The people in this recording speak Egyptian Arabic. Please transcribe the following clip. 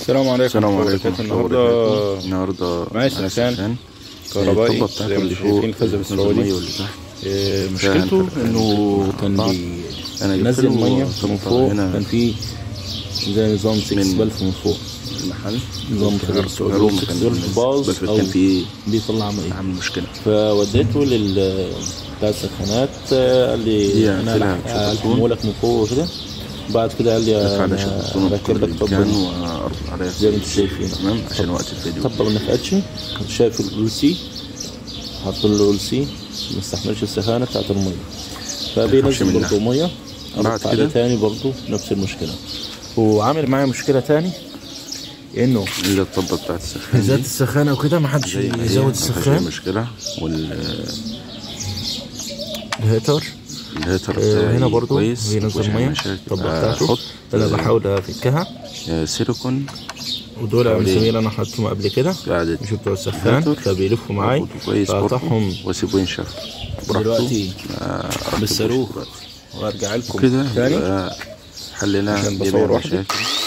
السلام عليكم السلام ورحمة الله عليكم وبركاته. ورحمة الله النهارده وبركاته. النهارده معايا معايا سخان سخان. كهربائي الطبة زي بتاعته ما اللي انتم فوق شايفين خزف نزل السعودي المية واللي تحت آه، مشكلته فيها انه كان بعض. بي- أنا جبت بينزل له ميه طبقة من فوق هنا كان في زي نظام 6 من- بلف من فوق المحل نظام خزف السعودي 6 بلف باظ او كان في بيطلع ميه عامل مشكلة فوديته لل بتاع السخانات آه، قال دي لي انا هقفلها هلح- بشبكتون. هلحمه لك من فوق وكده بعد كده قال لي ارفع على انا شبكتون هركب بقدر لك الامكان طبل وارفع عليها زي ما انتم شايفين تمام عشان وقت الفيديو طبل ما نفعتش شايف الاول سي حط له الاول سي ما يستحملش السخانه بتاعت الميه يخافش فبينزل منها. برضه ميه بعد ارفع عليه كده؟ تاني برضه نفس المشكله وعامل معايا مشكله تاني انه اللي الطبة بتاعت السخان ذات دي السخانه وكده ما حدش زي ما هي، يزود ما فيهاش أي السخان مشكلة وال الهيتر الهيتر آه، بتاعي هنا برضو كويس بينزل مفيهوش أي ميه مشاكل. الطبه آه، بتاعته حط انا بحاول افكها آه، سيليكون ودول يا حوالي- مسامير انا حطيتهم قبل كده قاعدة مش بتوع السخان هيتر. فبيلفوا معاي مربوط كويس برضه فقطعهم واسيبه ينشف دلوقتي آه، أركبه بالصاروخ دلوقتي. وارجع لكم كده تاني يبقى حلينا عشان جميع بصور واحدة. المشاكل